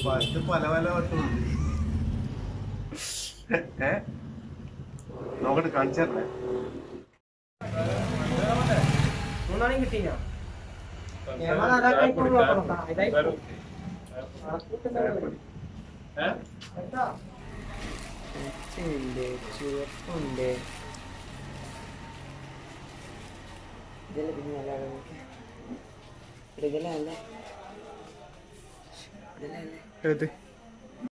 ഇത് പല പല വട്ടമുണ്ട് ഏ നോക്കട്ടെ കാണിച്ചു തരണേ മൂന്നാണി കിട്ടിയ ചുവപ്പുണ്ട് ഇതെല്ലാം പിന്നെ നല്ല ഇതിലല്ല ഇതിലല്ലേ ഏത്